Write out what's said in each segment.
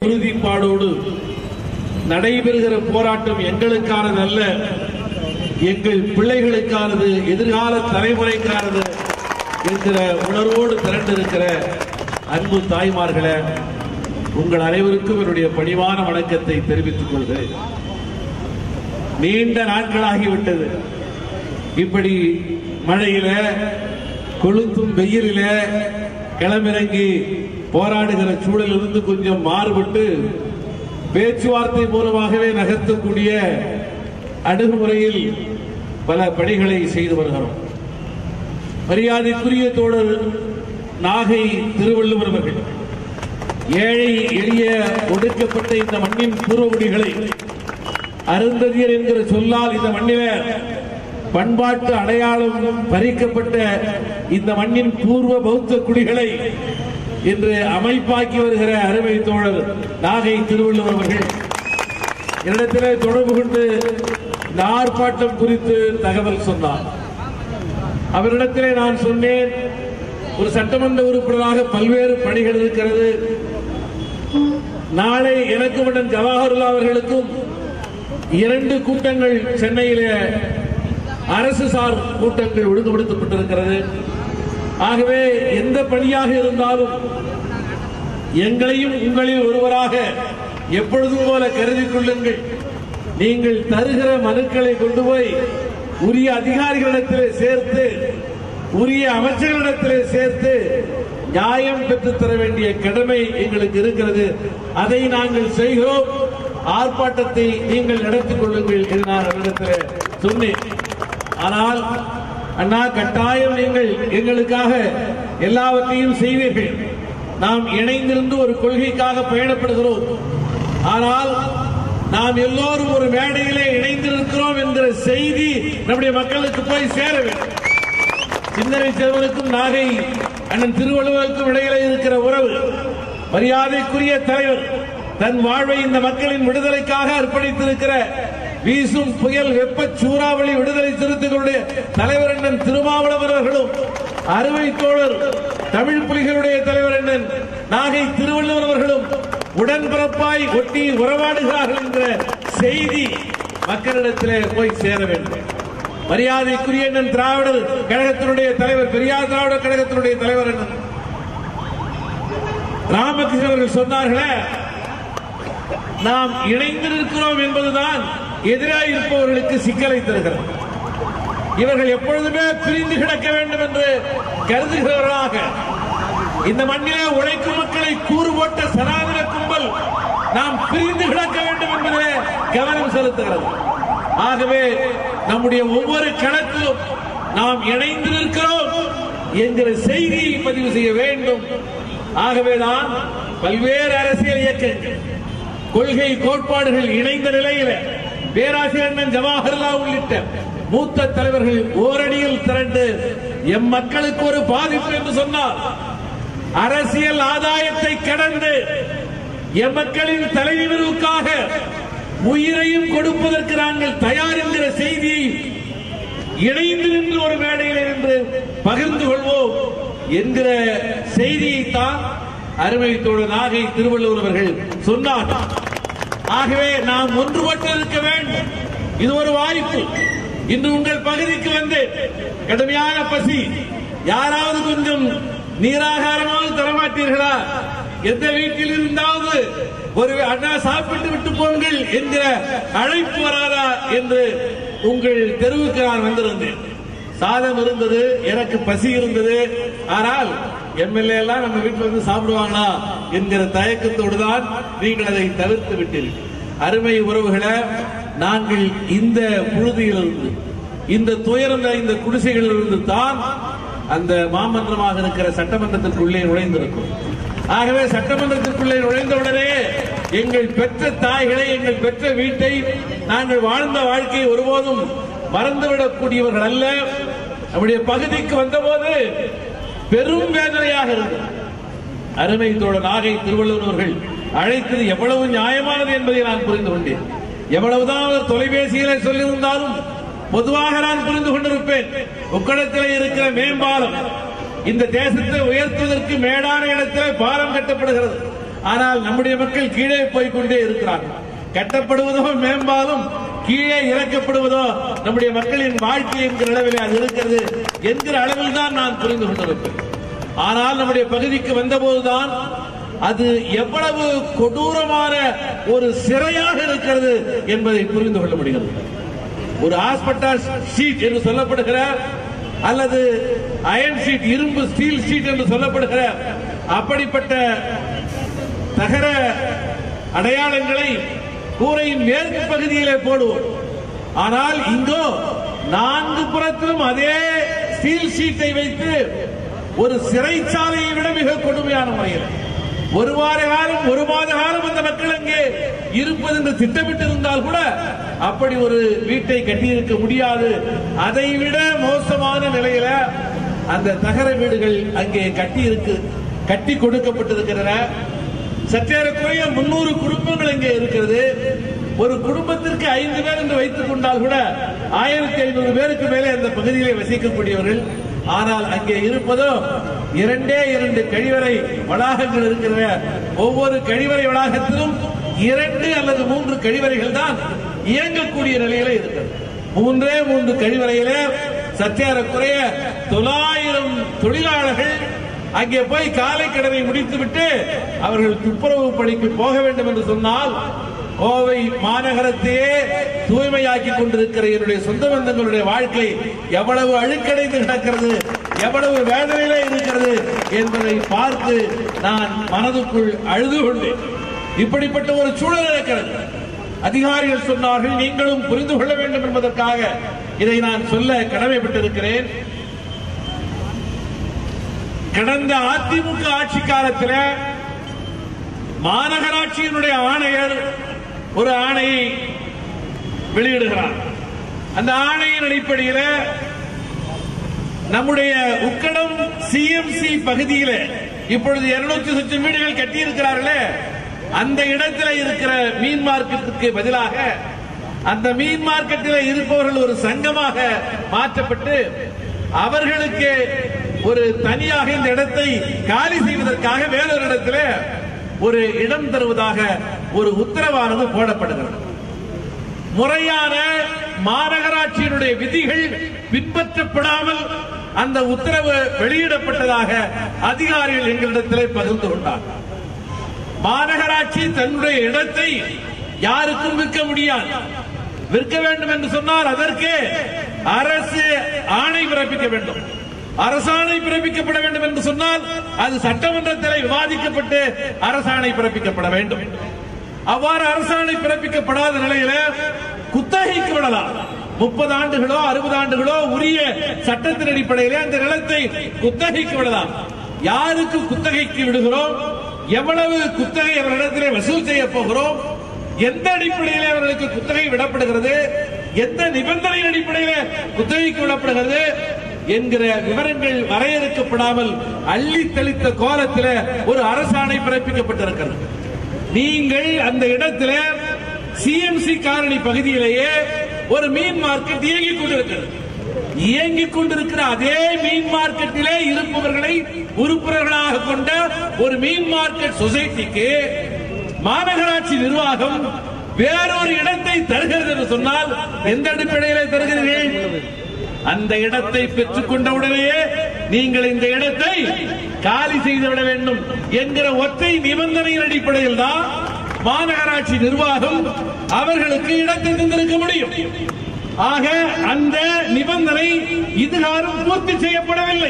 உறுதிப்பாடோடு நடைபெறுகிற போராட்டம் எங்களுக்கானது அல்ல எங்கள் பிள்ளைகளுக்கானது எதிர்கால தலைமுறைக்கானது என்கிற உணர்வோடு திரண்டிருக்கிற அன்பு தாய்மார்களே உங்கள் அனைவருக்கும் என்னுடைய பணிவான வணக்கத்தை தெரிவித்துக் கொள்கிறேன் நீண்ட நாட்களாகிவிட்டது இப்படி மழையில கொளுத்தும் வெயிலில களமிறங்கி போராடுகிற சூழலிலிருந்து கொஞ்சம் மாறுபட்டு பேச்சுவார்த்தை மூலமாகவே நகர்த்தக்கூடிய அணுகுமுறையில் பல பணிகளை செய்து வருகிறோம் மரியாதைக்குரிய தோழர் நாகை திருவள்ளுவர் அவர்கள் ஏழை எளிய ஒடுக்கப்பட்ட இந்த மண்ணின் பூர்வகுடிகளை அருந்ததியர் என்கிற சொல்லால் இந்த மண்ணில பண்பாட்டு அடையாளம் பறிக்கப்பட்ட இந்த மண்ணின் பூர்வ பௌத்த குடிகளை இன்று அமைப்பாக்கி வருகிற அருமை தோழர் நாகை திருவள்ளுவர் அவர்கள் என்னிடத்திலே தொடர்பு கொண்டு இந்த ஆர்ப்பாட்டம் குறித்து தகவல் சொன்னார் அவரிடத்திலே நான் சொன்னேன் ஒரு சட்டமன்ற உறுப்பினராக பல்வேறு பணிகள் இருக்கிறது நாளை எனக்கு உடன் ஜவஹர்லால் அவர்களுக்கும் இரண்டு கூட்டங்கள் சென்னையிலே அரசு சார் கூட்டங்கள் ஒழுங்குபடுத்தப்பட்டிருக்கிறது ஆகவே எந்த பணியாக இருந்தாலும் எங்களையும் உங்களில் ஒருவராக எப்பொழுதும் போல கருதிக் கொள்ளுங்கள் நீங்கள் தருகிற மனுக்களை கொண்டு போய் உரிய அதிகாரிகளிடத்திலே சேர்த்து உரிய அமைச்சர்களிடத்திலே சேர்த்து நியாயம் பெற்றுத் தர வேண்டிய கடமை எங்களுக்கு இருக்கிறது அதை நாங்கள் செய்கிறோம் ஆர்ப்பாட்டத்தை நீங்கள் நடத்திக் கொள்ளுங்கள் என்று நான் அவரிடத்தில் சொன்னேன் ஆனால் அண்ணா கட்டாயம் நீங்கள் எங்களுக்காக எல்லாவற்றையும் செய்வீர்கள் நாம் இணைந்திருந்து ஒரு கொள்கைக்காக பயணப்படுகிறோம் ஆனால் நாம் எல்லோரும் ஒரு மேடையிலே இணைந்திருக்கிறோம் என்கிற செய்தி நம்முடைய மக்களுக்கு போய் சேர வேண்டும் சிந்தனை செல்வனுக்கும் நாகை அண்ணன் திருவள்ளுவருக்கும் இடையிலே இருக்கிற உறவு மரியாதைக்குரிய தலைவர் தன் வாழ்வை இந்த மக்களின் விடுதலைக்காக அர்ப்பணித்திருக்கிற வீசும் புயல் வெப்ப சூறாவளி விடுதலை சிறுத்தைகளுடைய தலைவர் அண்ணன் திருமாவளவன் அவர்களும் அறுவை தோழர் தமிழ் புலிகளுடைய தலைவர் அண்ணன் நாகை திருவள்ளுவர் அவர்களும் உடன்பிறப்பாய் ஒட்டி உறவாடுகிறார்கள் என்ற செய்தி மக்களிடத்திலே போய் சேர வேண்டும் மரியாதைக்குரிய அண்ணன் திராவிடர் கழகத்தினுடைய தலைவர் பெரியார் திராவிடர் கழகத்தினுடைய தலைவர் அண்ணன் ராமகிருஷ்ணன் அவர்கள் சொன்னார்களே நாம் இணைந்திருக்கிறோம் என்பதுதான் எதிராக இருப்பவர்களுக்கு சிக்கலை தருகிறது இவர்கள் எப்பொழுதுமே பிரிந்து கிடக்க வேண்டும் என்று கருதுகிறவர்களாக இந்த மண்ணிலே உழைக்கும் மக்களை கூறு போட்ட சனாதன கும்பல் நாம் பிரிந்து கிடக்க வேண்டும் என்பதிலே கவனம் செலுத்துகிறது ஆகவே நம்முடைய ஒவ்வொரு களத்திலும் நாம் இணைந்து நிற்கிறோம் என்கிற செய்தியை பதிவு செய்ய வேண்டும் ஆகவேதான் பல்வேறு அரசியல் இயக்கங்கள் கொள்கை கோட்பாடுகள் இணைந்த நிலையில பேராசிரியர் அண்ணன் ஜவஹர்லால் உள்ளிட்ட மூத்த தலைவர்கள் ஓரடியில் திரண்டு எம் மக்களுக்கு ஒரு பாதிப்பு என்று சொன்னார் அரசியல் ஆதாயத்தை கடந்து எம் மக்களின் தலைநிமிர்வுக்காக உயிரையும் கொடுப்பதற்கு நாங்கள் தயார் என்கிற செய்தியை இணைந்து நின்று ஒரு மேடையில் நின்று பகிர்ந்து கொள்வோம் என்கிற செய்தியைத்தான் அருமை தோழர் நாகை திருவள்ளுவர் அவர்கள் சொன்னார் ஆகவே நாம் ஒன்றுபட்டு இருக்க வேண்டும் இது ஒரு வாய்ப்பு இன்று உங்கள் பகுதிக்கு வந்து கடுமையான பசி யாராவது கொஞ்சம் நீராகாரமாவது தரமாட்டீர்களா எந்த வீட்டில் இருந்தாவது ஒரு அண்ணா சாப்பிட்டு விட்டு போங்கள் என்கிற அழைப்பு வராதா என்று உங்கள் தெருவுக்கு நான் வந்திருந்தேன் சாதம் இருந்தது எனக்கு பசி இருந்தது ஆனால் எம்எல்ஏ எல்லாம் நம்ம வீட்டுல வந்து சாப்பிடுவாங்களா என்கிற தயக்கத்தோடு தான் நீங்கள் அதை தவிர்த்து விட்டீர்கள் அருமை உறவுகளை நாங்கள் இந்த புழுதியிலிருந்து இந்த துயர்ந்த இந்த குடிசைகளிலிருந்து தான் அந்த மாமன்றமாக இருக்கிற சட்டமன்றத்திற்குள்ளே நுழைந்திருக்கும் ஆகவே சட்டமன்றத்திற்குள்ளே நுழைந்தவுடனே எங்கள் பெற்ற தாய்களை எங்கள் பெற்ற வீட்டை நாங்கள் வாழ்ந்த வாழ்க்கையை ஒருபோதும் மறந்துவிடக்கூடியவர்கள் அல்ல நம்முடைய பகுதிக்கு வந்தபோது பெரும் வேதனையாக இருந்தது அருமை தோழர் நாகை திருவள்ளுவர் அவர்கள் அழைத்தது எவ்வளவு நியாயமானது என்பதை நான் புரிந்து கொண்டேன் எவ்வளவுதான் அவர் தொலைபேசியிலே சொல்லியிருந்தாலும் பொதுவாக நான் புரிந்து கொண்டிருப்பேன் உக்கடத்திலே இருக்கிற மேம்பாலம் இந்த தேசத்தை உயர்த்துவதற்கு மேடான இடத்திலே பாலம் கட்டப்படுகிறது ஆனால் நம்முடைய மக்கள் கீழே போய் கொண்டே இருக்கிறார்கள் கட்டப்படுவதோ மேம்பாலும் கீழே இறக்கப்படுவதோ நம்முடைய மக்களின் வாழ்க்கை என்கிற அளவில் அது இருக்கிறது என்கிற அளவில் தான் நான் புரிந்து கொண்டிருப்பேன் ஆனால் நம்முடைய பகுதிக்கு வந்தபோதுதான் அது எவ்வளவு கொடூரமான ஒரு சிறையாக இருக்கிறது என்பதை புரிந்து கொள்ள முடிகிறது ஒரு ஹாஸ்பிட்டல் ஷீட் என்று சொல்லப்படுகிற அல்லது அயன் ஷீட் இரும்பு ஸ்டீல் ஷீட் என்று சொல்லப்படுகிற அப்படிப்பட்ட தகர அடையாளங்களை கூரையின் மேற்கு பகுதியிலே போடுவோம் ஆனால் இங்கோ நான்கு புறத்திலும் அதே ஸ்டீல் ஷீட்டை வைத்து ஒரு சிறைச்சாலையை விட மிக கொடுமையான முறையில் ஒரு வார காலம் ஒரு மாத காலம் அந்த மக்கள் அங்கே இருப்பது என்று திட்டமிட்டிருந்தால் கூட அப்படி ஒரு வீட்டை கட்டியிருக்க முடியாது அதை விட மோசமான நிலையில அந்த தகர வீடுகள் அங்கே கட்டி இருக்கு கட்டி கொடுக்கப்பட்டிருக்கின்றன சற்றேறக்குறைய முன்னூறு குடும்பங்கள் இங்கே இருக்கிறது ஒரு குடும்பத்திற்கு ஐந்து பேர் என்று வைத்துக் கொண்டால் கூட ஆயிரத்தி ஐநூறு பேருக்கு மேலே அந்த பகுதியிலே வசிக்கக்கூடியவர்கள் ஆனால் அங்கே இருப்பதோ இரண்டே இரண்டு கழிவறை வளாகங்கள் இருக்கிற ஒவ்வொரு கழிவறை வளாகத்திலும் இரண்டு அல்லது மூன்று கழிவறைகள் தான் இயங்கக்கூடிய நிலையில இருக்கிறது மூன்றே மூன்று கழிவறையிலே சற்றேறக்குறைய தொள்ளாயிரம் தொழிலாளர்கள் அங்கே போய் காலை கடனை முடித்துவிட்டு அவர்கள் துப்புரவு பணிக்கு போக வேண்டும் என்று சொன்னால் கோவை மாநகரத்தையே தூய்மையாக்கி கொண்டிருக்கிற என்னுடைய சொந்த பந்தங்களுடைய வாழ்க்கை எவ்வளவு அழுக்கடைந்து கிடக்கிறது எவ்வளவு வேதனையிலே இருக்கிறது என்பதை பார்த்து நான் மனதுக்குள் அழுது கொண்டேன் இப்படிப்பட்ட ஒரு சூழல் இருக்கிறது அதிகாரிகள் சொன்னார்கள் நீங்களும் புரிந்து கொள்ள வேண்டும் என்பதற்காக இதை நான் சொல்ல கடமைப்பட்டிருக்கிறேன் கடந்த அதிமுக ஆட்சி காலத்தில் மாநகராட்சியினுடைய ஆணையர் ஒரு ஆணையை வெளியிடுகிறார் அந்த ஆணையின் அடிப்படையில் நம்முடைய உக்கடம் சிஎம்சி பகுதியில இப்பொழுது இருநூத்தி சொச்சம் வீடுகள் கட்டியிருக்கிறார்களே அந்த இடத்துல இருக்கிற மீன் மார்க்கெட்டுக்கு பதிலாக அந்த மீன் மார்க்கெட்டில் இருப்பவர்கள் ஒரு சங்கமாக மாற்றப்பட்டு அவர்களுக்கு ஒரு தனியாக இந்த இடத்தை காலி செய்வதற்காக வேறொரு இடத்துல ஒரு இடம் தருவதாக ஒரு உத்தரவானது போடப்படுகிறது முறையான மாநகராட்சியினுடைய விதிகள் பின்பற்றப்படாமல் அந்த உத்தரவு வெளியிடப்பட்டதாக அதிகாரிகள் எங்களிடத்திலே பகிர்ந்து கொண்டார் மாநகராட்சி தன்னுடைய இடத்தை யாருக்கும் விற்க முடியாது விற்க வேண்டும் என்று சொன்னால் அதற்கு அரசு ஆணை பிறப்பிக்க வேண்டும் அரசாணை பிறப்பிக்கப்பட வேண்டும் என்று சொன்னால் அது சட்டமன்றத்தில் விவாதிக்கப்பட்டு அரசாணை பிறப்பிக்கப்பட வேண்டும் அவ்வாறு அரசாணை பிறப்பிக்கப்படாத நிலையில குத்தகைக்கு விடலாம் முப்பது ஆண்டுகளோ அறுபது ஆண்டுகளோ உரிய சட்டத்தின் அடிப்படையிலே அந்த நிலத்தை குத்தகைக்கு விடலாம் யாருக்கு குத்தகைக்கு விடுகிறோம் எவ்வளவு குத்தகை அவர்களிடத்திலே வசூல் செய்ய போகிறோம் எந்த அடிப்படையில் அவர்களுக்கு குத்தகை விடப்படுகிறது எந்த நிபந்தனையின் அடிப்படையில் குத்தகைக்கு விடப்படுகிறது என்கிற விவரங்கள் வரையறுக்கப்படாமல் அள்ளி தெளித்த கோலத்தில் ஒரு அரசாணை பிறப்பிக்கப்பட்டிருக்கிறது நீங்கள் அந்த இடத்துல சிஎம்சி காலனி பகுதியிலேயே ஒரு மீன் மார்க்கெட் இயங்கிக் கொண்டிருக்கிறது இயங்கிக் கொண்டிருக்கிற அதே மீன் மார்க்கெட்டிலே இருப்பவர்களை உறுப்பினர்களாக கொண்ட ஒரு மீன் மார்க்கெட் சொசைட்டிக்கு மாநகராட்சி நிர்வாகம் வேறொரு இடத்தை தருகிறது என்று சொன்னால் எந்த அடிப்படையிலே தருகிறீர்கள் அந்த இடத்தை பெற்றுக் கொண்டவுடனேயே நீங்கள் இந்த இடத்தை காலி செய்துவிட வேண்டும் என்கிற ஒற்றை நிபந்தனையின் அடிப்படையில் தான் மாநகராட்சி நிர்வாகம் அவர்களுக்கு இடத்தை தந்திருக்க முடியும் ஆக அந்த நிபந்தனை இதுகாரும் பூர்த்தி செய்யப்படவில்லை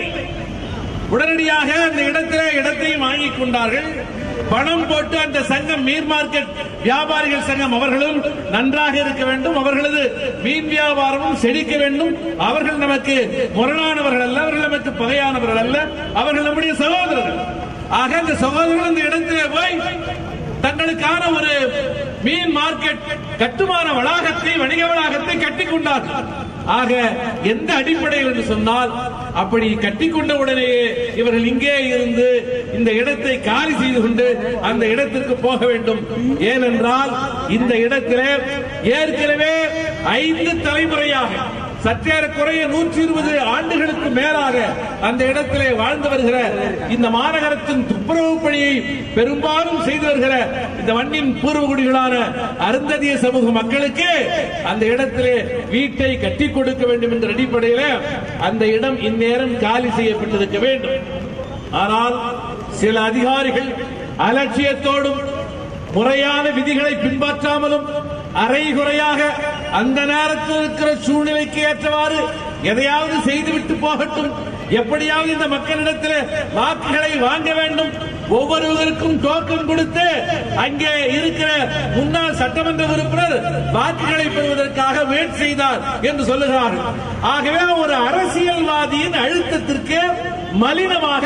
உடனடியாக அந்த இடத்துல இடத்தை வாங்கிக் கொண்டார்கள் பணம் போட்டு அந்த சங்கம் மீன் மார்க்கெட் வியாபாரிகள் சங்கம் அவர்களும் நன்றாக இருக்க வேண்டும் அவர்களது மீன் வியாபாரமும் செழிக்க வேண்டும் அவர்கள் நமக்கு முரணானவர்கள் அல்ல அவர்கள் நமக்கு பகையானவர்கள் அல்ல அவர்கள் நம்முடைய சகோதரர்கள் ஆக அந்த சகோதரர்கள் அந்த இடத்திலே போய் தங்களுக்கான ஒரு மீன் மார்க்கெட் கட்டுமான வளாகத்தை வணிக வளாகத்தை கட்டிக் கொண்டார்கள் ஆக எந்த அடிப்படையில் என்று சொன்னால் அப்படி கட்டிக்கொண்ட உடனேயே இவர்கள் இங்கே இருந்து இந்த இடத்தை காலி செய்து கொண்டு அந்த இடத்திற்கு போக வேண்டும் ஏனென்றால் இந்த இடத்திலே ஏற்கனவே ஐந்து தலைமுறையாக சற்றேறக்குறைய நூற்றி இருபது ஆண்டுகளுக்கு மேலாக அந்த இடத்திலே வாழ்ந்து வருகிற இந்த மாநகரத்தின் துப்புரவு பணியை பெரும்பாலும் செய்து வருகிற இந்த மண்ணின் பூர்வகுடிகளான அருந்ததிய சமூக மக்களுக்கு அந்த இடத்திலே வீட்டை கட்டி கொடுக்க வேண்டும் என்ற அடிப்படையில் அந்த இடம் இந்நேரம் காலி செய்யப்பட்டிருக்க வேண்டும் ஆனால் சில அதிகாரிகள் அலட்சியத்தோடும் முறையான விதிகளை பின்பற்றாமலும் அரைகுறையாக அந்த நேரத்தில் இருக்கிற சூழ்நிலைக்கு ஏற்றவாறு எதையாவது செய்துவிட்டு போகட்டும் எப்படியாவது இந்த மக்களிடத்தில் வாக்குகளை வாங்க வேண்டும் ஒவ்வொருவருக்கும் டோக்கன் கொடுத்து அங்கே இருக்கிற முன்னாள் சட்டமன்ற உறுப்பினர் வாக்குகளை பெறுவதற்காக வெயிட் செய்தார் என்று சொல்லுகிறார்கள் ஆகவே ஒரு அரசியல்வாதியின் அழுத்தத்திற்கு மலினமாக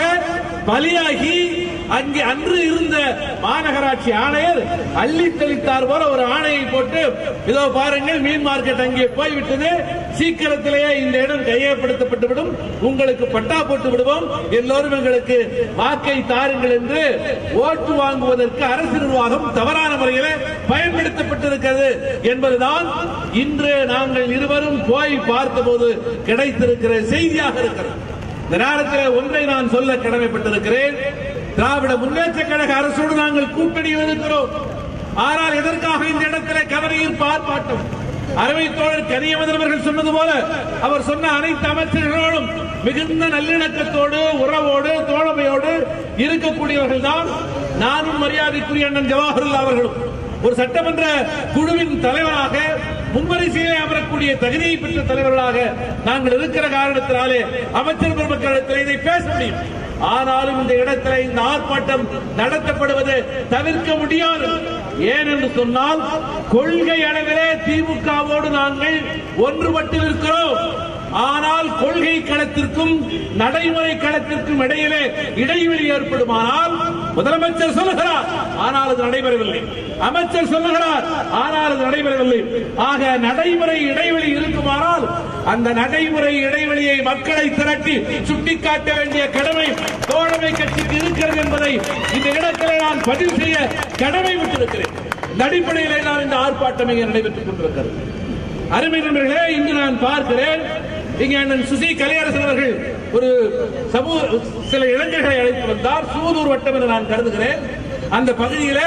பலியாகி அங்கே அன்று இருந்த மாநகராட்சி ஆணையர் அள்ளி தெளித்தார் போல ஒரு ஆணையை போட்டு இதோ பாருங்கள் மீன் மார்க்கெட் அங்கே போய்விட்டது சீக்கிரத்திலேயே இந்த இடம் கையப்படுத்தப்பட்டுவிடும் உங்களுக்கு பட்டா போட்டு விடுவோம் எல்லோரும் எங்களுக்கு வாக்கை தாருங்கள் என்று ஓட்டு வாங்குவதற்கு அரசு நிர்வாகம் தவறான முறையில் பயன்படுத்தப்பட்டிருக்கிறது என்பதுதான் இன்று நாங்கள் இருவரும் போய் பார்த்தபோது கிடைத்திருக்கிற செய்தியாக இருக்கிறது இந்த நேரத்தில் ஒன்றை நான் சொல்ல கடமைப்பட்டிருக்கிறேன் திராவிட முன்னேற்ற கழக அரசோடு நாங்கள் கூட்டணியில் இருக்கிறோம் ஆனால் எதற்காக இந்த இடத்திலே கவனையில் ஆர்ப்பாட்டம் அருமை தோழர் கனியமதன் அவர்கள் சொன்னது போல அவர் சொன்ன அனைத்து அமைச்சர்களோடும் மிகுந்த நல்லிணக்கத்தோடு உறவோடு தோழமையோடு இருக்கக்கூடியவர்கள் தான் நானும் மரியாதைக்குரிய அண்ணன் ஜவஹர்லால் அவர்களும் ஒரு சட்டமன்ற குழுவின் தலைவராக முன்வரிசையிலே அமரக்கூடிய தகுதியை பெற்ற தலைவர்களாக நாங்கள் இருக்கிற காரணத்தினாலே அமைச்சர் பெருமக்களிடத்தில் இதை பேச முடியும் ஆனாலும் இந்த இடத்துல இந்த ஆர்ப்பாட்டம் நடத்தப்படுவது தவிர்க்க முடியாது ஏன் என்று சொன்னால் கொள்கை அளவிலே திமுகவோடு நாங்கள் ஒன்றுபட்டு இருக்கிறோம் ஆனால் கொள்கை களத்திற்கும் நடைமுறை களத்திற்கும் இடையிலே இடைவெளி ஏற்படுமானால் முதலமைச்சர் சொல்லுகிறார் ஆனால் அது நடைபெறவில்லை அமைச்சர் சொல்லுகிறார் ஆனால் அது நடைபெறவில்லை ஆக நடைமுறை இடைவெளி இருக்குமானால் அந்த நடைமுறை இடைவெளியை மக்களை திரட்டி சுட்டிக்காட்ட வேண்டிய கடமை தோழமை கட்சிக்கு இருக்கிறது என்பதை இந்த இடத்திலே நான் பதிவு செய்ய கடமை விட்டிருக்கிறேன் இந்த அடிப்படையிலே நான் இந்த ஆர்ப்பாட்டம் இங்கே நடைபெற்றுக் கொண்டிருக்கிறது அருமை நண்பர்களே இன்று நான் பார்க்கிறேன் இங்கே அண்ணன் சுசி கலியரசன் அவர்கள் ஒரு சமூக சில இளைஞர்களை அழைத்து வந்தார் சூதூர் வட்டம் என்று நான் கருதுகிறேன் அந்த பகுதியில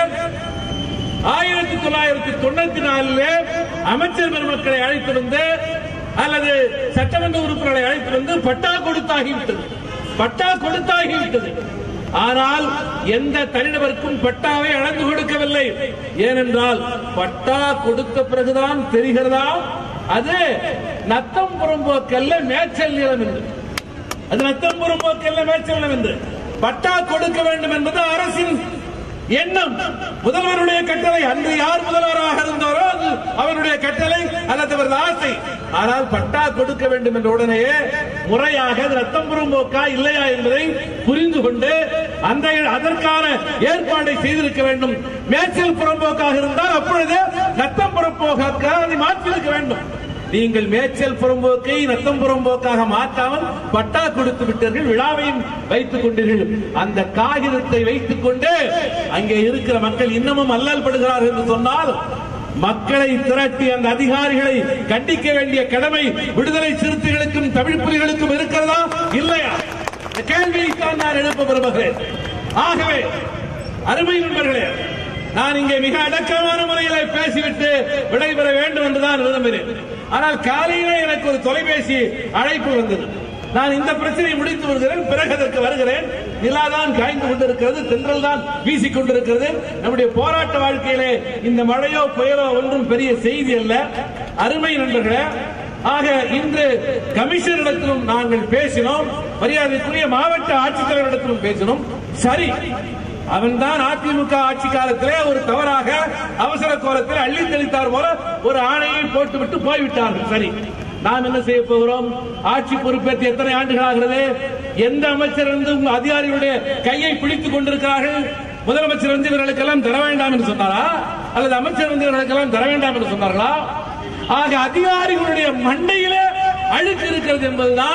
ஆயிரத்தி தொள்ளாயிரத்தி தொண்ணூத்தி நாலிலே அமைச்சர் பெருமக்களை அழைத்து வந்து அல்லது சட்டமன்ற உறுப்பினர்களை அழைத்து வந்து பட்டா கொடுத்தாகிவிட்டது பட்டா கொடுத்தாகிவிட்டது ஆனால் எந்த தனிநபருக்கும் பட்டாவை அளந்து கொடுக்கவில்லை ஏனென்றால் பட்டா கொடுத்த பிறகுதான் தெரிகிறதா அது நத்தம் புறம்போக்கல்ல மேய்ச்சல் நிலம் என்று அது நத்தம் புறம்போக்கல்ல மேய்ச்சல் நிலம் என்று பட்டா கொடுக்க வேண்டும் என்பது அரசின் எண்ணம் முதல்வருடைய கட்டளை அன்று யார் முதல்வராக இருந்தாரோ அது அவருடைய கட்டளை அல்லது அவரது ஆசை ஆனால் பட்டா கொடுக்க வேண்டும் என்ற உடனேயே முறையாக அது ரத்தம் புறம்போக்கா இல்லையா என்பதை புரிந்து கொண்டு அந்த அதற்கான ஏற்பாடை செய்திருக்க வேண்டும் மேய்ச்சல் புறம்போக்காக இருந்தால் அப்பொழுது ரத்தம் புறம்போக்காக அதை மாற்றியிருக்க வேண்டும் நீங்கள் மேய்ச்சல் புறம்போக்கை ரத்தம் புறம்போக்காக மாற்றாமல் பட்டா கொடுத்து விட்டீர்கள் விழாவையும் வைத்துக் கொண்டீர்கள் அந்த காகிதத்தை வைத்துக் கொண்டு அங்கே இருக்கிற மக்கள் இன்னமும் அல்லல் படுகிறார்கள் என்று சொன்னால் மக்களை திரட்டி அந்த அதிகாரிகளை கண்டிக்க வேண்டிய கடமை விடுதலை சிறுத்தைகளுக்கும் தமிழ் புலிகளுக்கும் இருக்கிறதா இல்லையா இந்த கேள்வியைத்தான் நான் எழுப்ப விரும்புகிறேன் ஆகவே அருமை நண்பர்களே நான் இங்கே மிக அடக்கமான முறையில் பேசிவிட்டு விடைபெற வேண்டும் என்றுதான் விரும்பினேன் ஆனால் காலையிலே எனக்கு ஒரு தொலைபேசி அழைப்பு வந்தது நான் இந்த பிரச்சனையை முடித்து வருகிறேன் பிறகு அதற்கு வருகிறேன் நிலா தான் காய்ந்து கொண்டிருக்கிறது தென்றல் தான் வீசிக் கொண்டிருக்கிறது நம்முடைய போராட்ட வாழ்க்கையிலே இந்த மழையோ புயலோ ஒன்றும் பெரிய செய்தி அல்ல அருமை நண்பர்களே ஆக இன்று கமிஷனரிடத்திலும் நாங்கள் பேசினோம் மரியாதைக்குரிய மாவட்ட ஆட்சித்தலைவரிடத்திலும் பேசினோம் சரி அவன்தான் அதிமுக ஆட்சி காலத்திலே ஒரு தவறாக அவசர கோலத்தில் அள்ளி தெளித்தார் போல ஒரு ஆணையை போட்டுவிட்டு போய்விட்டார்கள் சரி நாம் என்ன செய்ய போகிறோம் ஆட்சி பொறுப்பேற்று எத்தனை ஆண்டுகள் ஆகிறது எந்த அமைச்சர் வந்து உங்க அதிகாரிகளுடைய கையை பிடித்துக் கொண்டிருக்கிறார்கள் முதலமைச்சர் வந்து இவர்களுக்கெல்லாம் தர வேண்டாம் என்று சொன்னாரா அல்லது அமைச்சர் வந்து இவர்களுக்கெல்லாம் தர வேண்டாம் என்று சொன்னார்களா ஆக அதிகாரிகளுடைய மண்டையிலே அழுக்கு இருக்கிறது என்பதுதான்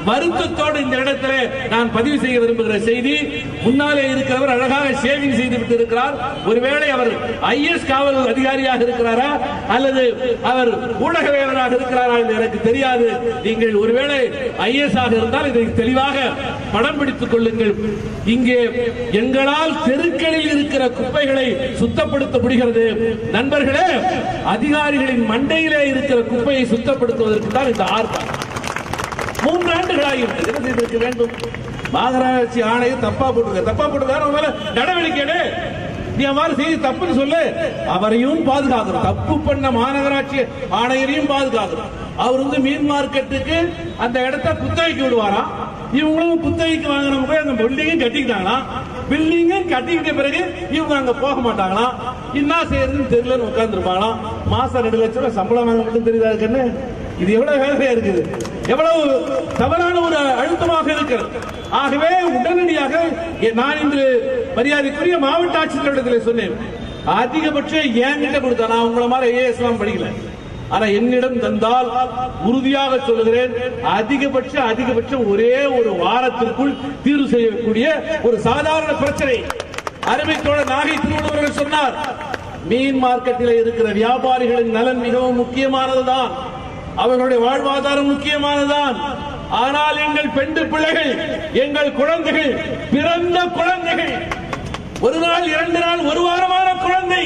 வருத்தத்தோடு இந்த இடத்திலே நான் பதிவு செய்ய விரும்புகிற செய்தி முன்னாலே இருக்கிறவர் அழகாக சேவிங் செய்து விட்டு இருக்கிறார் ஒருவேளை அவர் ஐஎஸ் காவல் அதிகாரியாக இருக்கிறாரா அல்லது அவர் ஊடகவியலராக இருக்கிறாரா என்று எனக்கு தெரியாது நீங்கள் ஒருவேளை ஐஎஸ் ஆக இருந்தால் இதை தெளிவாக படம் பிடித்துக் கொள்ளுங்கள் இங்கே எங்களால் தெருக்களில் இருக்கிற குப்பைகளை சுத்தப்படுத்த முடிகிறது நண்பர்களே அதிகாரிகளின் மண்டையிலே இருக்கிற குப்பையை சுத்தப்படுத்துவதற்கு தான் இந்த ஆர்ப்பாட்டம் மூன்று ஆண்டுகளாகிவிட்டது என்ன செய்திருக்க வேண்டும் மாநகராட்சி ஆணையம் தப்பா போட்டுருக்க தப்பா போட்டு வேற மேல நடவடிக்கை எடு. நீ அவ்வாறு செய்து தப்புன்னு சொல்லு அவரையும் பாதுகாக்கணும் தப்பு பண்ண மாநகராட்சி ஆணையரையும் பாதுகாக்கணும் அவர் வந்து மீன் மார்க்கெட்டுக்கு அந்த இடத்த குத்தகைக்கு விடுவாராம் இவங்களும் குத்தகைக்கு வாங்கினவங்க போய் அந்த பில்டிங்கும் கட்டிக்கிட்டாங்களாம் பில்டிங்கும் கட்டிக்கிட்ட பிறகு இவங்க அங்க போக மாட்டாங்களாம் என்ன செய்யறதுன்னு தெரியலன்னு உட்கார்ந்துருப்பாங்களாம் மாசம் ரெண்டு லட்சம் ரூபாய் சம்பளம் வாங்க மட்டும் தெரியுதா இருக்குன்னு இது எவ்வளவு வேதனையா இருக்குது எவ்வளவு தவறான ஒரு அழுத்தமாக இருக்கிறது ஆகவே உடனடியாக எ- நான் இன்று மரியாதைக்குரிய மாவட்ட ஆட்சித்தலைவரிடத்தில் சொன்னேன் அதிகபட்சம் என்கிட்ட கொடுத்தா நான் உங்களை மாதிரி ஐஏஎஸ் எல்லாம் படிக்கல ஆனா என்னிடம் தந்தால் உறுதியாக சொல்லுகிறேன் அதிகபட்ச அதிகபட்சம் ஒரே ஒரு வாரத்திற்குள் தீர்வு செய்யக்கூடிய ஒரு சாதாரண பிரச்சனை அருமை தோழர் நாகை திருவள்ளுவர்கள் சொன்னார் மீன் மார்க்கெட்டில் இருக்கிற வியாபாரிகளின் நலன் மிகவும் முக்கியமானதுதான் அவர்களுடைய வாழ்வாதாரம் முக்கியமானதுதான் ஆனால் எங்கள் பெண்டு பிள்ளைகள் எங்கள் குழந்தைகள் பிறந்த குழந்தைகள் ஒரு நாள் இரண்டு நாள் ஒரு வாரமான குழந்தை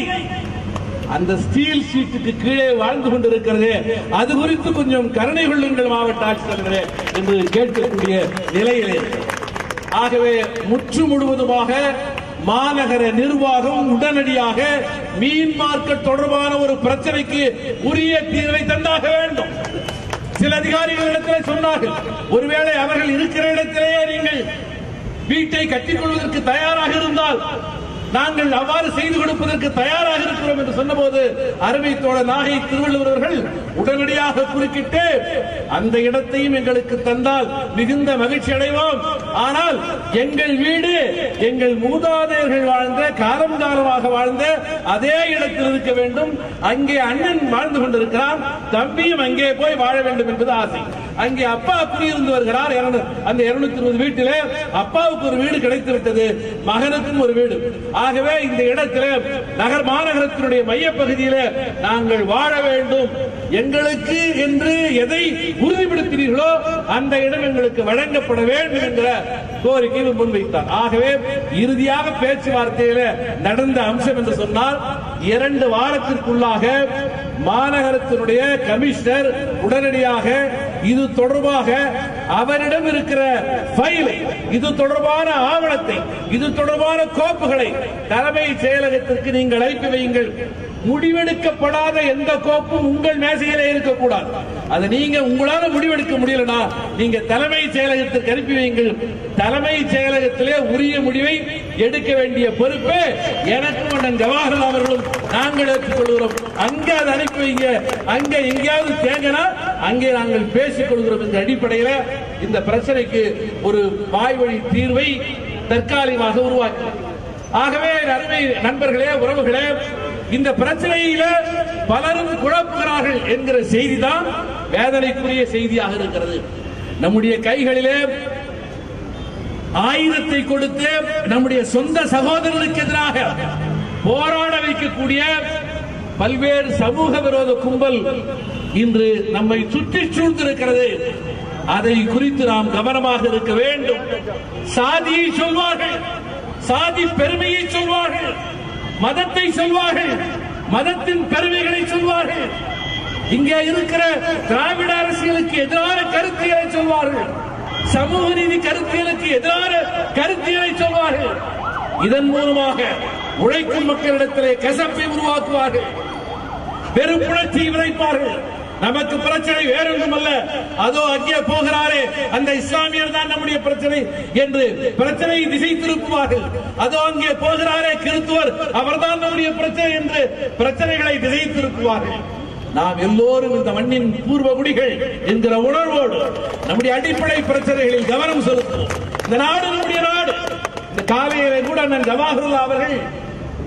அந்த ஸ்டீல் ஷீட்டுக்கு கீழே வாழ்ந்து கொண்டிருக்கிறதே அது குறித்து கொஞ்சம் கருணை கொள்ளுங்கள் மாவட்ட ஆட்சித்தலைவரே என்று கேட்கக்கூடிய நிலையிலே இருக்கிறோம். ஆகவே முற்று முழுவதுமாக மாநகர நிர்வாகம் உடனடியாக மீன் மார்க்கெட் தொடர்பான ஒரு பிரச்சனைக்கு உரிய தீர்வை தந்தாக வேண்டும் சில அதிகாரிகள் இடத்திலே சொன்னார்கள் ஒருவேளை அவர்கள் இருக்கிற இடத்திலேயே நீங்கள் வீட்டை கட்டிக்கொள்வதற்கு தயாராக இருந்தால் நாங்கள் அவ்வாறு செய்து கொடுப்பதற்கு தயாராக இருக்கிறோம் என்று சொன்னபோது அருமை தோழர் நாகை திருவள்ளுவர் அவர்கள் உடனடியாக குறுக்கிட்டு அந்த இடத்தையும் எங்களுக்கு தந்தால் மிகுந்த மகிழ்ச்சி அடைவோம் ஆனால் எங்கள் வீடு எங்கள் மூதாதையர்கள் வாழ்ந்த காலம் காலமாக வாழ்ந்த அதே இடத்தில் இருக்க வேண்டும் அங்கே அண்ணன் வாழ்ந்து கொண்டிருக்கிறான் தம்பியும் அங்கே போய் வாழ வேண்டும் என்பது ஆசை அங்கே அப்பா குடியிருந்து வருகிறார் இருநூ- அந்த இருநூத்தி இருபது வீட்டிலே அப்பாவுக்கு ஒரு வீடு கிடைத்து விட்டது மகனுக்கும் ஒரு வீடு ஆகவே இந்த இடத்திலே நகர் மாநகரத்தினுடைய மையப்பகுதியிலே நாங்கள் வாழ வேண்டும் எங்களுக்கு என்று எதை உறுதிப்படுத்தினீர்களோ அந்த இடம் எங்களுக்கு வழங்கப்பட வேண்டும் என்கிற கோரிக்கையை முன்வைத்தார் ஆகவே இறுதியாக பேச்சுவார்த்தையில நடந்த அம்சம் என்று சொன்னால் இரண்டு வாரத்திற்குள்ளாக மாநகரத்தினுடைய கமிஷனர் உடனடியாக இது தொடர்பாக அவரிடம் இருக்கிற ஃபைலை இது தொடர்பான ஆவணத்தை இது தொடர்பான கோப்புகளை தலைமை செயலகத்திற்கு நீங்கள் அனுப்பி வையுங்கள் முடிவெடுக்கப்படாத எந்த கோப்பும் உங்கள் மேசையிலே இருக்கக்கூடாது அது நீங்க உங்களால முடிவெடுக்க முடியலனா நீங்க தலைமை செயலகத்திற்கு அனுப்பி வையுங்கள் தலைமை செயலகத்திலே உரிய முடிவை எடுக்க வேண்டிய பொறுப்பு எனக்கும் அண்ணன் ஜவஹர்லால் அவர்களும் நாங்கள் ஏற்றுக்கொள்கிறோம் அங்கே அதை அனுப்பி வைங்க அங்க எங்கேயாவது தேங்கினா அங்கே நாங்கள் பேசிக் கொள்கிறோம் என்ற அடிப்படையில் இந்த பிரச்சனைக்கு ஒரு வாய்வழி தீர்வை தற்காலிகமாக உருவாக்கி ஆகவே என் அருமை நண்பர்களே உறவுகளே இந்த பிரச்சனையில பலரும் குழப்புகிறார்கள் என்கிற செய்தி தான் வேதனைக்குரிய செய்தியாக இருக்கிறது நம்முடைய கைகளிலே ஆயுதத்தை கொடுத்து நம்முடைய சொந்த சகோதரருக்கு எதிராக போராட வைக்கக்கூடிய பல்வேறு சமூக விரோத கும்பல் இன்று நம்மை சுற்றி சூழ்ந்திருக்கிறது அதை குறித்து நாம் கவனமாக இருக்க வேண்டும் சாதியை சொல்வார்கள் சாதி பெருமையை சொல்வார்கள் மதத்தை சொல்வார்கள் மதத்தின் பெருமைகளை சொல்வார்கள் இங்கே இருக்கிற திராவிட அரசியலுக்கு எதிரான கருத்தியலை சொல்வார்கள் சமூக நீதி கருத்தியலுக்கு எதிரான கருத்தியலை சொல்வார்கள் இதன் மூலமாக உழைக்கும் மக்களிடத்திலே கசப்பை உருவாக்குவார்கள் வெறுப்புணர்ச்சி விதைப்பார்கள் நமக்கு பிரச்சனை வேறொன்றும் அல்ல அதோ அங்கே போகிறாரே அந்த இஸ்லாமியர் தான் நம்முடைய பிரச்சனை என்று பிரச்சனையை திசை திருப்புவார்கள் அதோ அங்கே போகிறாரே கிறிஸ்துவர் அவர்தான் நம்முடைய பிரச்சனை என்று பிரச்சனைகளை திசை திருப்புவார்கள் நாம் எல்லோரும் இந்த மண்ணின் பூர்வ குடிகள் என்கிற உணர்வோடு நம்முடைய அடிப்படை பிரச்சனைகளில் கவனம் செலுத்துவோம் இந்த நாடு நம்முடைய நாடு இந்த காலையிலே கூட அண்ணன் ஜவாஹர்லா அவர்கள்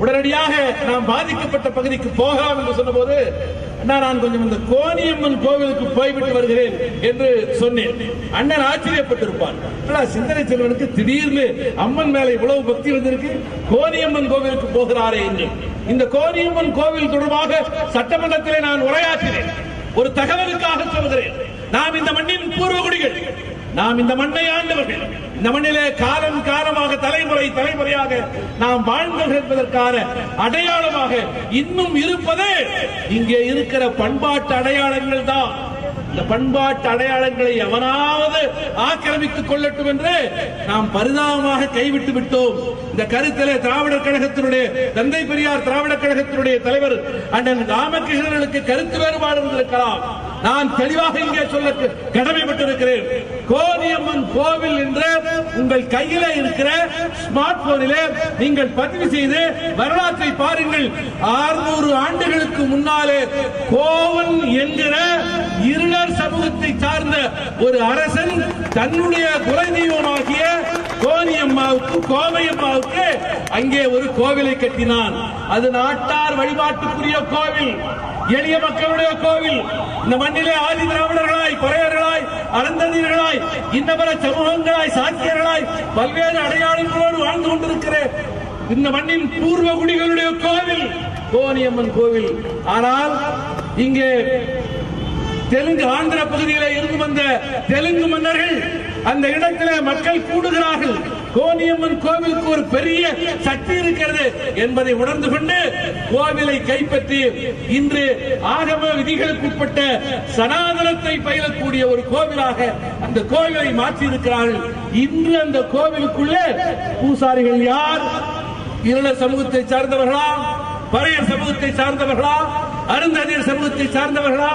உடனடியாக நாம் பாதிக்கப்பட்ட பகுதிக்கு போகலாம் என்று சொன்னபோது அண்ணா நான் கொஞ்சம் இந்த கோணியம்மன் கோவிலுக்கு போய்விட்டு வருகிறேன் என்று சொன்னேன் அண்ணன் ஆச்சரியப்பட்டிருப்பார் அண்ணா, சிந்தனை செல்வனுக்கு திடீர்னு அம்மன் மேல இவ்வளவு பக்தி வந்திருக்கு கோணியம்மன் கோவிலுக்கு போகிறாரே என்று இந்த கோணியம்மன் கோவில் தொடர்பாக சட்டமன்றத்திலே நான் உரையாற்றினேன் ஒரு தகவலுக்காக சொல்கிறேன் நாம் இந்த மண்ணின் பூர்வகுடிகள் நாம் இந்த மண்ணை ஆண்டவர்கள் இந்த மண்ணிலே காலம் காலமாக தலைமுறை தலைமுறையாக நாம் வாழ்ந்தவர்கள் என்பதற்கான அடையாளமாக இன்னும் இருப்பது இங்கே இருக்கிற பண்பாட்டு அடையாளங்கள் தான் இந்த பண்பாட்டு அடையாளங்களை எவனாவது ஆக்கிரமித்துக் கொள்ளட்டும் என்று நாம் பரிதாபமாக கைவிட்டு விட்டோம் இந்த கருத்திலே திராவிடர் கழகத்தினுடைய தந்தை பெரியார் திராவிடர் கழகத்தினுடைய தலைவர் அண்ணன் ராமகிருஷ்ணனுக்கு கருத்து வேறுபாடு இருந்திருக்கலாம் நான் தெளிவாக இங்கே சொல்ல கடமைப்பட்டிருக்கிறேன் கோதியம்மன் கோவில் என்ற உங்கள் கையில இருக்கிற ஸ்மார்ட் போனிலே நீங்கள் பதிவு செய்து வரலாற்றை பாருங்கள் 600 ஆண்டுகளுக்கு முன்னாலே கோவன் என்கிற இருளர் சமூகத்தை சார்ந்த ஒரு அரசன் தன்னுடைய குலதெய்வமாகிய கோனியம்மாவுக்கு கோவையம்மாவுக்கு அங்கே ஒரு கோவிலை கட்டினான் அது நாட்டார் வழிபாட்டுக்குரிய கோவில் எளிய மக்களுடைய கோவில் இந்த மண்ணிலே ஆதி திராவிடர்களாய் பறையர்களாய் அறந்ததியர்களாய் இந்த பல சமூகங்களாய் சாத்தியர்களாய் பல்வேறு அடையாளங்களோடு வாழ்ந்து கொண்டிருக்கிற இந்த மண்ணின் பூர்வ குடிகளுடைய கோவில் கோனியம்மன் கோவில் ஆனால் இங்கே தெலுங்கு ஆந்திர பகுதியில இருந்து வந்த தெலுங்கு மன்னர்கள் அந்த இடத்திலே மக்கள் கூடுகிறார்கள் கோனியம்மன் கோவிலுக்கு ஒரு பெரிய சக்தி இருக்கிறது என்பதை உணர்ந்து கொண்டு கோவிலை கைப்பற்றி இன்று ஆகம விதிகளுக்கு உட்பட்ட சனாதனத்தை பயிலக்கூடிய ஒரு கோவிலாக அந்த கோவிலை மாற்றி இருக்கிறார்கள் இன்று அந்த கோவிலுக்குள்ளே பூசாரிகள் யார் இருள சமூகத்தை சார்ந்தவர்களா பறையர் சமூகத்தை சார்ந்தவர்களா அருந்ததியர் சமூகத்தை சார்ந்தவர்களா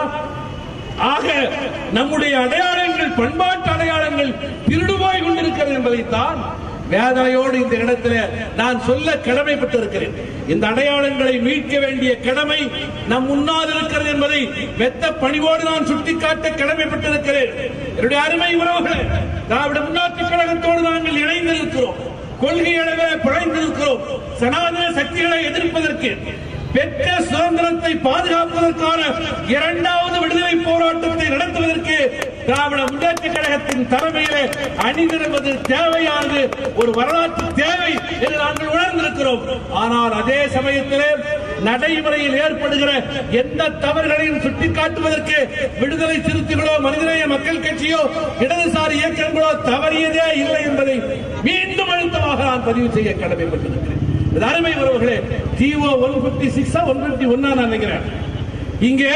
ஆக நம்முடைய அடையாளங்கள் பண்பாட்டு அடையாளங்கள் திருடுபோய் கொண்டிருக்கிறது என்பதைத்தான் வேதனையோடு இந்த இடத்துல நான் சொல்ல கடமைப்பட்டிருக்கிறேன் இந்த அடையாளங்களை மீட்க வேண்டிய கடமை நம் முன்னால் இருக்கிறது என்பதை வெத்த பணிவோடு நான் சுட்டிக்காட்ட கடமைப்பட்டிருக்கிறேன் என்னுடைய அருமை உறவுகளே திராவிட முன்னேற்ற கழகத்தோடு நாங்கள் இணைந்திருக்கிறோம் கொள்கை அளவே பிழைந்திருக்கிறோம் சனாதன சக்திகளை எதிர்ப்பதற்கு பெற்ற சுதந்திரத்தை பாதுகாப்பதற்கான இரண்டாவது விடுதலை போராட்டத்தை நடத்துவதற்கு திராவிட முன்னேற்ற கழகத்தின் தலைமையிலே அணிதிருப்பது தேவையானது ஒரு வரலாற்று தேவை என்று நாங்கள் உணர்ந்திருக்கிறோம் ஆனால் அதே சமயத்திலே நடைமுறையில் ஏற்படுகிற எந்த தவறுகளையும் சுட்டிக்காட்டுவதற்கு விடுதலை சிறுத்தைகளோ மனிதநேய மக்கள் கட்சியோ இடதுசாரி இயக்கங்களோ தவறியதே இல்லை என்பதை மீண்டும் அழுத்தமாக நான் பதிவு செய்ய கடமைப்பட்டிருக்கிறேன் இது அருமை உறவுகளே டிஓ ஒன் பிப்டி சிக்ஸா ஒன் பிப்டி ஒன்னா நான் நினைக்கிறேன் இங்கே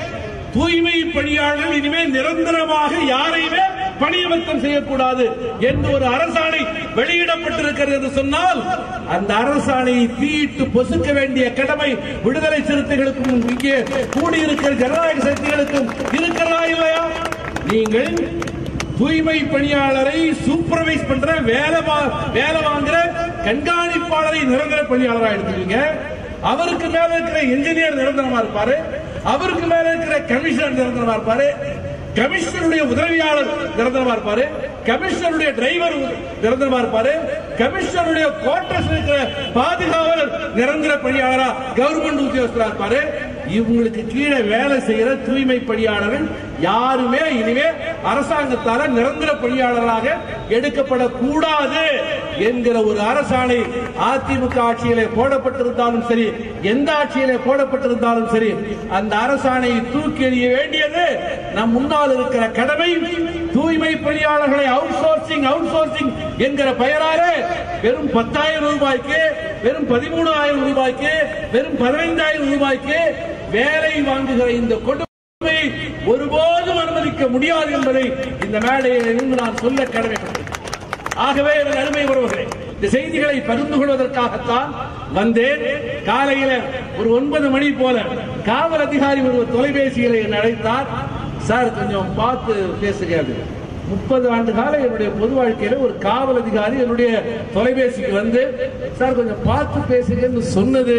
தூய்மை பணியாளர்கள் இனிமேல் நிரந்தரமாக யாரையுமே பணியமர்த்தம் செய்யக்கூடாது என்று ஒரு அரசாணை வெளியிடப்பட்டிருக்கிறது என்று சொன்னால் அந்த அரசாணையை தீயிட்டு பொசுக்க வேண்டிய கடமை விடுதலை சிறுத்தைகளுக்கும் இங்கே கூடியிருக்கிற ஜனநாயக சக்திகளுக்கும் இருக்கிறதா இல்லையா நீங்கள் தூய்மை பணியாளரை சூப்பர்வைஸ் பண்ற வேலை வா- வேலை வாங்குற கண்காணிப்பாளரை நிரந்தர பணியாளரா எடுத்துக்கீங்க அவருக்கு மேல இருக்கிற இன்ஜினியர் நிரந்தரமா இருப்பாரு அவருக்கு மேல இருக்கிற கமிஷனர் நிரந்தரமா இருப்பாரு கமிஷனருடைய உதவியாளர் நிரந்தரமா இருப்பாரு கமிஷனருடைய டிரைவர் நிரந்தரமா இருப்பாரு கமிஷனருடைய குவார்டர்ஸ் இருக்கிற பாதுகாவலர் நிரந்தர பணியாளரா கவர்மெண்ட் உத்தியோகஸ்தரா இருப்பாரு இவங்களுக்கு கீழே வேலை செய்யற தூய்மை பணியாளர்கள் யாருமே இனிமே அரசாங்கத்தால நிரந்தர பணியாளர்களாக எடுக்கப்படக்கூடாது என்கிற ஒரு அரசாணை அதிமுக ஆட்சியிலே போடப்பட்டிருந்தாலும் சரி எந்த ஆட்சியிலே போடப்பட்டிருந்தாலும் சரி அந்த அரசாணையை தூக்கி எறிய வேண்டியது நம் முன்னால் இருக்கிற கடமை தூய்மை பணியாளர்களை அவுட் சோர்சிங் அவுட் சோர்சிங் என்கிற பெயராலே வெறும் பத்தாயிரம் ரூபாய்க்கு வெறும் பதிமூணாயிரம் ரூபாய்க்கு வெறும் பதினைந்தாயிரம் ரூபாய்க்கு வேலை வாங்குகிற இந்த கொடுமையை ஒருபோதும் அனுமதிக்க முடியாது என்பதை இந்த மேடையில் இருந்து நான் சொல்ல கடமைப்பட்டேன் ஆகவே எனது அருமை உறவுகளே இந்த செய்திகளை பகிர்ந்து கொள்வதற்காகத்தான் வந்தேன் காலையில ஒரு ஒன்பது மணி போல காவல் அதிகாரி ஒரு தொலைபேசியில் என்னை அழைத்தார் சார் கொஞ்சம் பார்த்து பேசுங்க அப்படின்னு. முப்பது ஆண்டு கால என்னுடைய பொது வாழ்க்கையில ஒரு காவல் அதிகாரி என்னுடைய தொலைபேசிக்கு வந்து சார் கொஞ்சம் பார்த்து பேசுங்கன்னு சொன்னது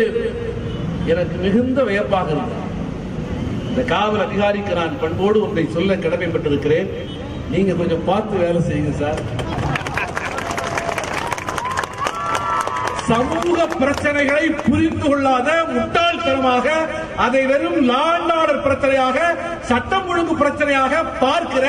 எனக்கு மிகுந்த வியப்பாக இருந்தது இந்த காவல் அதிகாரிக்கு நான் பண்போடு ஒன்றை சொல்ல கடமைப்பட்டிருக்கிறேன் நீங்க கொஞ்சம் பார்த்து வேலை செய்யுங்க சார் சமூக பிரச்சனைகளை புரிந்து கொள்ளாத முட்டாள்தனமாக அதை வெறும் லாண்ட் ஆர்டர் பிரச்சனையாக சட்டம் ஒழுங்கு பிரச்சனையாக பார்க்கிற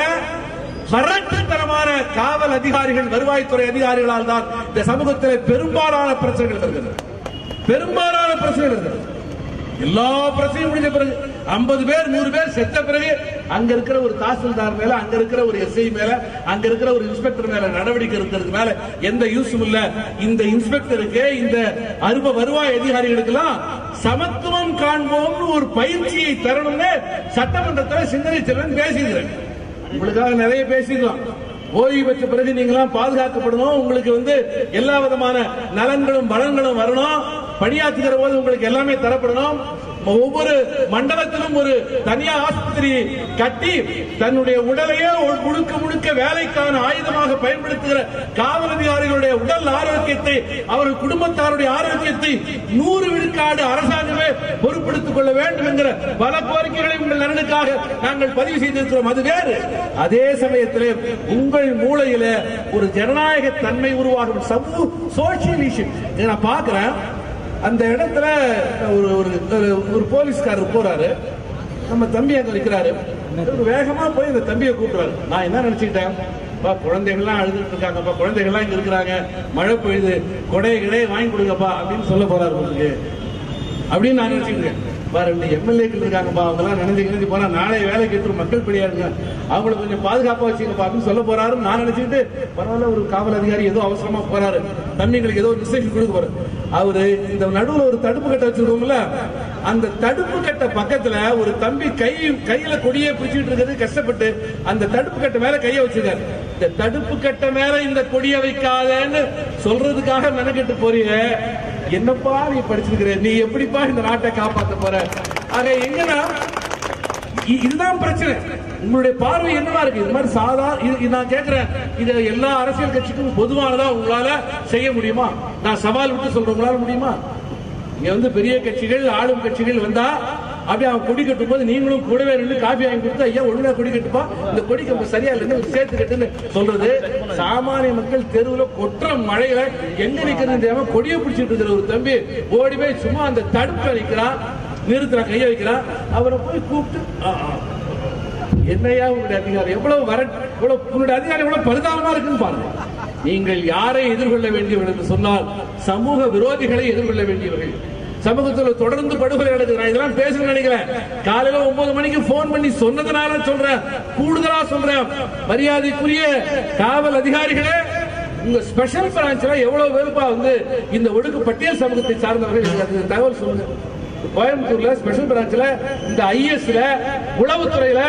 வரட்டுத்தனமான காவல் அதிகாரிகள் வருவாய்த்துறை அதிகாரிகளால் தான் இந்த சமூகத்தில் பெரும்பாலான பிரச்சனைகள் வருகிறது பெரும்பாலான பிரச்சனைகள் வருகிறது எல்லா பிரச்சனையும் முடிஞ்ச பிறகு ஐம்பது பேர் நூறு பேர் செத்த பிறகு அங்க இருக்கிற ஒரு தாசில்தார் மேல அங்க இருக்கிற ஒரு எஸ்ஐ மேல அங்க இருக்கிற ஒரு இன்ஸ்பெக்டர் மேல நடவடிக்கை இருக்கிறதுக்கு மேல எந்த யூஸும் இல்ல இந்த இன்ஸ்பெக்டருக்கு இந்த அருவ வருவாய் அதிகாரிகளுக்கெல்லாம் சமத்துவம் காண்போம்னு ஒரு பயிற்சியை தரணும்னு சட்டமன்றத்தில் சிந்தனை செல்வன் பேசியிருக்கிறேன் உங்களுக்காக நிறைய பேசிக்கலாம் ஓய்வு பெற்ற பிறகு நீங்களாம் பாதுகாக்கப்படணும் உங்களுக்கு வந்து எல்லா விதமான நலன்களும் பலன்களும் வரணும் பணியாற்றுகிற போது உங்களுக்கு எல்லாமே தரப்படணும் ஒவ்வொரு மண்டலத்திலும் ஒரு தனியார் ஆஸ்பத்திரி கட்டி தன்னுடைய உடலையே ஒரு முழுக்க முழுக்க வேலைக்கான ஆயுதமாக பயன்படுத்துகிற காவல் அதிகாரிகளுடைய உடல் ஆரோக்கியத்தை அவர்கள் குடும்பத்தாருடைய ஆரோக்கியத்தை நூறு விழுக்காடு அரசாங்கமே பொறுப்படுத்திக் கொள்ள வேண்டும் என்கிற பல கோரிக்கைகளை உங்கள் நலனுக்காக நாங்கள் பதிவு செய்திருக்கிறோம் அது வேறு அதே சமயத்திலே உங்கள் மூளையில ஒரு ஜனநாயக தன்மை உருவாகும் சமூக சோசியல் இஷ்யூ நான் பார்க்கிறேன் அந்த இடத்துல ஒரு ஒரு ஒரு- ஒரு போலீஸ்காரர் போறாரு நம்ம தம்பி அங்க நிக்கிறாரு இவரு வேகமா போய் இந்த தம்பியை கூப்பிடுறாரு நான் என்ன நினைச்சுக்கிட்டேன் பா குழந்தைகள்லாம் அழுதுட்டு இருக்காங்கப்பா குழந்தைகள்லாம் இங்க இருக்கிறாங்க மழை பெய்யுது கொடை கிடையே வாங்கி கொடுங்கப்பா அப்படின்னு சொல்ல போறாரு உங்களுக்கு அப்படின்னு நான் நினைச்சுக்கிறேன் வேற ரெண்டு எம்எல்ஏக்கள் இருக்காங்கப்பா அவங்க எல்லாம் நினைஞ்சு நினைஞ்சு போனா நாளை வேலைக்கு எடுத்து மக்கள் பிடியா இருங்க அவங்களை கொஞ்சம் பாதுகாப்பா வச்சுங்கப்பா அப்படின்னு சொல்ல போறாரு நான் நினைச்சுக்கிட்டு பரவாயில்ல ஒரு காவல் அதிகாரி ஏதோ அவசரமா போறாரு தம்பிங்களுக்கு ஏதோ இன்ஸ்ட்ரக்ஷன் கொடுக்க போறாரு அவரு இந்த நடுவுல ஒரு தடுப்பு கட்டை வச்சிருக்கோம்ல அந்த தடுப்பு கட்டை பக்கத்துல ஒரு தம்பி கை கையில கொடியே பிடிச்சிட்டு இருக்கிறது கஷ்டப்பட்டு அந்த தடுப்பு கட்டை மேல கைய வச்சிருக்காரு இந்த தடுப்பு கட்டை மேல இந்த கொடியை வைக்காதேன்னு சொல்றதுக்காக மெனக்கெட்டு போறீங்க என்னப்பா நீ படிச்சிருக்கிற நீ எப்படிப்பா இந்த நாட்டை காப்பாத்த போற ஆக எங்கன்னா இ- இதுதான் பிரச்சனை உங்களுடைய பார்வை என்னவா இருக்கு இது மாதிரி சாதாரண இது- இது நான் கேட்கிறேன் இது எல்லா அரசியல் கட்சிக்கும் பொதுவானதா உங்களால செய்ய முடியுமா நான் சவால் விட்டு சொல்றேன் உங்களால முடியுமா இங்க வந்து பெரிய கட்சிகள் ஆளும் கட்சிகள் வந்தா அப்படியே அவன் கொடி கட்டும் போது நீங்களும் கூடவே நின்று காபி வாங்கி கொடுத்தா ஐயா ஒழுங்கா கொடி கட்டுப்பா இந்த கொடி கம்பு சரியா இல்லைன்னு சேர்த்து கட்டுன்னு சொல்றது சாமானிய மக்கள் தெருவுல கொட்டுற மழையில எங்க நிக்கிறது தெரியாம கொடியை பிடிச்சிட்டு இருக்கிற ஒரு தம்பி ஓடி போய் சும்மா அந்த தடுப்புல நிக்கிறான் நிறுத்துறான் கையை வைக்கிறான் அவரை போய் கூப்பிட்டு ஆ, ஆ. என்னையா உங்களுடைய அதிகாரம் எவ்வளவு வர இவ்வளவு உங்களுடைய அதிகாரம் எவ்வளவு பரிதாபமா இருக்குன்னு பாருங்க நீங்கள் யாரை எதிர்கொள்ள வேண்டியவர்கள் என்று சொன்னால் சமூக விரோதிகளை எதிர்கொள்ள வேண்டியவர்கள் சமூகத்தில் தொடர்ந்து படுகொலை நடக்குது நான் இதெல்லாம் பேச நினைக்கிறேன் காலையில ஒன்பது மணிக்கு போன் பண்ணி சொன்னதுனால சொல்றேன் கூடுதலா சொல்றேன் மரியாதைக்குரிய காவல் அதிகாரிகளே உங்க ஸ்பெஷல் பிரான்ச்ல எவ்வளவு பேருப்பா வந்து இந்த ஒடுக்கு பட்டியல் சமூகத்தை சார்ந்தவர்கள் எனக்கு அதுக்கு தகவல் சொல்லுங்க கோயம்புத்தூர்ல ஸ்பெஷல் பிரான்ச்ல இந்த ஐஎஸ்ல உளவுத்துறையில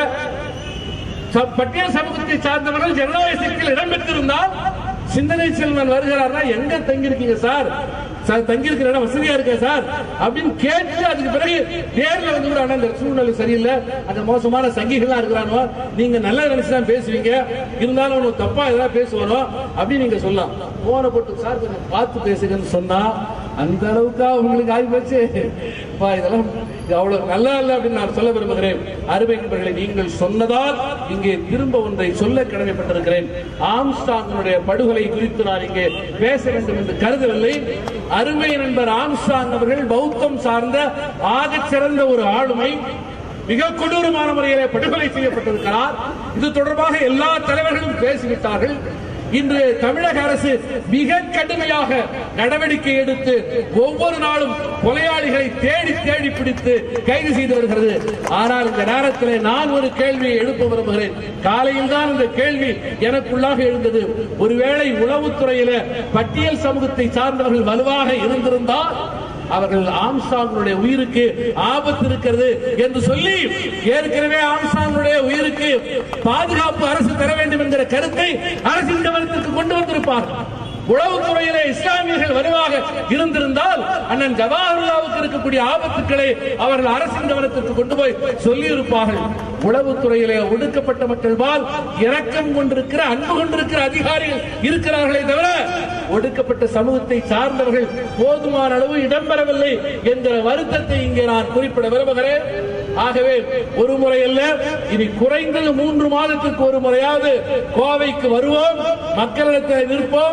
ச- பட்டியல் சமூகத்தை சார்ந்தவர்கள் ஜனநாயக சிறையில் இடம்பெற்றிருந்தால் சிந்தனை செல்வன் வருகிறார்னா எங்க தங்கியிருக்கீங்க சார் சார் தங்கியிருக்கிற இடம் வசதியா இருக்கா சார் அப்படின்னு கேட்டு அதுக்கு பிறகு நேர்ல வந்து கூட அண்ணா, இந்த சூழ்நிலை சரியில்லை அந்த மோசமான சங்கிகளா இருக்கிறானோ நீங்க நல்லா நினைச்சுதான் பேசுவீங்க இருந்தாலும் உனக்கு தப்பா ஏதாவது பேசுவானோ அப்படின்னு நீங்க சொல்லலாம் போன போட்டு சார் கொஞ்சம் பார்த்து பேசுங்கன்னு சொன்னா அந்த அளவுக்கா உங்களுக்கு ஆகி போச்சு பா, இதெல்லாம் இது அவ்வளவு நல்லா இல்ல அப்படின்னு நான் சொல்ல விரும்புகிறேன் அருமை நண்பர்களை நீங்கள் சொன்னதால் இங்கே திரும்ப ஒன்றை சொல்ல கடமைப்பட்டிருக்கிறேன் ஆம்ஸ்டாங்கினுடைய படுகொலை குறித்து நான் இங்கே பேச வேண்டும் என்று கருதவில்லை அருமை நண்பர் ஆம்ஸ்டாங் அவர்கள் பௌத்தம் சார்ந்த ஆகச் சிறந்த ஒரு ஆளுமை மிக கொடூரமான முறையிலே படுகொலை செய்யப்பட்டிருக்கிறார் இது தொடர்பாக எல்லா தலைவர்களும் பேசிவிட்டார்கள் இன்று தமிழக அரசு மிக கடுமையாக நடவடிக்கை எடுத்து ஒவ்வொரு நாளும் கொலையாளிகளை தேடி தேடி பிடித்து கைது செய்து வருகிறது ஆனால் இந்த நேரத்தில் நான் ஒரு கேள்வியை எழுப்ப விரும்புகிறேன் காலையில் தான் இந்த கேள்வி எனக்குள்ளாக எழுந்தது ஒருவேளை உளவுத்துறையில பட்டியல் சமூகத்தை சார்ந்தவர்கள் வலுவாக இருந்திருந்தால் அவர்கள் ஆம்ஸ்டாங்களுடைய உயிருக்கு ஆபத்து இருக்கிறது என்று சொல்லி ஏற்கனவே ஆம்ஸ்டாங்களுடைய உயிருக்கு பாதுகாப்பு அரசு தர வேண்டும் என்கிற கருத்தை அரசின் கவனத்திற்கு கொண்டு வந்திருப்பார்கள் உளவுத்துறையிலே இஸ்லாமியர்கள் வலுவாக இருந்திருந்தால் அண்ணன் ஜவாஹர்லாவுக்கு இருக்கக்கூடிய ஆபத்துக்களை அவர்கள் அரசின் கவனத்திற்கு கொண்டு போய் சொல்லி இருப்பார்கள் உளவுத்துறையிலே ஒடுக்கப்பட்ட மக்கள் பால் இரக்கம் கொண்டிருக்கிற அன்பு கொண்டிருக்கிற அதிகாரிகள் இருக்கிறார்களே தவிர ஒடுக்கப்பட்ட சமூகத்தை சார்ந்தவர்கள் போதுமான அளவு இடம்பெறவில்லை என்கிற வருத்தத்தை இங்கே நான் குறிப்பிட விரும்புகிறேன் ஆகவே ஒரு முறை அல்ல இனி குறைந்தது மூன்று மாதத்துக்கு ஒரு முறையாவது கோவைக்கு வருவோம் மக்களிடத்தில் நிற்போம்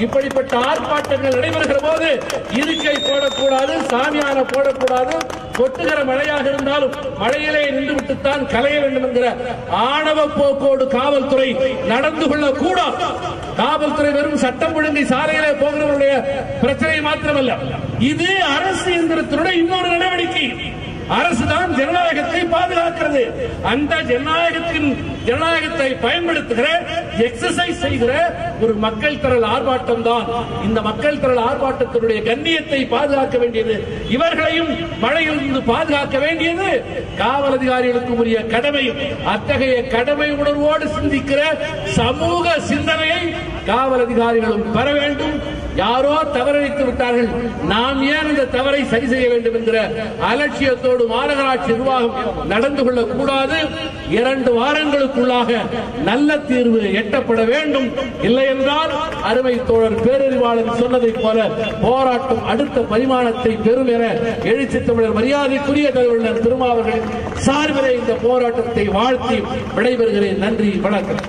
இப்படிப்பட்ட ஆர்ப்பாட்டங்கள் நடைபெறுகிற போது இருக்கை போடக்கூடாது சாமியான போடக்கூடாது கொட்டுகிற மழையாக இருந்தாலும் மழையிலே நின்று விட்டுத்தான் கலைய வேண்டும் என்கிற ஆணவ போக்கோடு காவல்துறை நடந்து கொள்ள கூடாது காவல்துறை வெறும் சட்டம் ஒழுங்கை சாலையிலே போகிறவருடைய பிரச்சனை மாத்திரமல்ல இது அரசு எந்திரத்தினுடைய இன்னொரு நடவடிக்கை அரசுதான் ஜனநாயகத்தை பாதுகாக்கிறது அந்த ஜனநாயகத்தின் ஜனநாயகத்தை பயன்படுத்துகிற எக்ஸசைஸ் செய்கிற ஒரு மக்கள் திரள் ஆர்ப்பாட்டம் தான் இந்த மக்கள் திரள் ஆர்ப்பாட்டத்தினுடைய கண்ணியத்தை பாதுகாக்க வேண்டியது இவர்களையும் மழையிலிருந்து பாதுகாக்க வேண்டியது காவல் அதிகாரிகளுக்கு உரிய கடமை அத்தகைய கடமை உணர்வோடு சிந்திக்கிற சமூக சிந்தனையை காவல் அதிகாரிகளும் பெற வேண்டும் யாரோ தவறளித்து விட்டார்கள் நாம் ஏன் இந்த தவறை சரி செய்ய வேண்டும் என்கிற அலட்சியத்தோடு மாநகராட்சி நிர்வாகம் நடந்து கொள்ளக் கூடாது இரண்டு வாரங்களுக்குள்ளாக நல்ல தீர்வு எட்டப்பட வேண்டும் இல்லை என்றால் அருமை தோழர் பேரறிவாளன் சொன்னதைப் போல போராட்டம் அடுத்த பரிமாணத்தை பெறும் என எழுச்சி தமிழர் மரியாதைக்குரிய தலைவர்கள் திருமாவர்களின் சார்பிலே இந்த போராட்டத்தை வாழ்த்தி விடைபெறுகிறேன் நன்றி வணக்கம்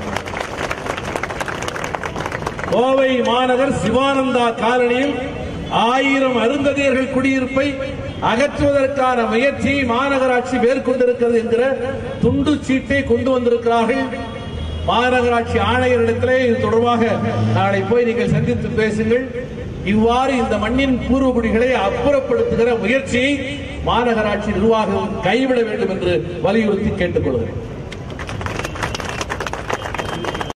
கோவை மாநகர் சிவானந்தா காலனியில் ஆயிரம் அருந்ததியர்கள் குடியிருப்பை அகற்றுவதற்கான முயற்சியை மாநகராட்சி மேற்கொண்டிருக்கிறது என்கிற துண்டு சீட்டை கொண்டு வந்திருக்கிறார்கள் மாநகராட்சி ஆணையரிடத்திலே இது தொடர்பாக நாளை போய் நீங்கள் சந்தித்து பேசுங்கள் இவ்வாறு இந்த மண்ணின் பூர்வகுடிகளை அப்புறப்படுத்துகிற முயற்சியை மாநகராட்சி நிர்வாகம் கைவிட வேண்டும் என்று வலியுறுத்தி கேட்டுக்கொள்கிறேன்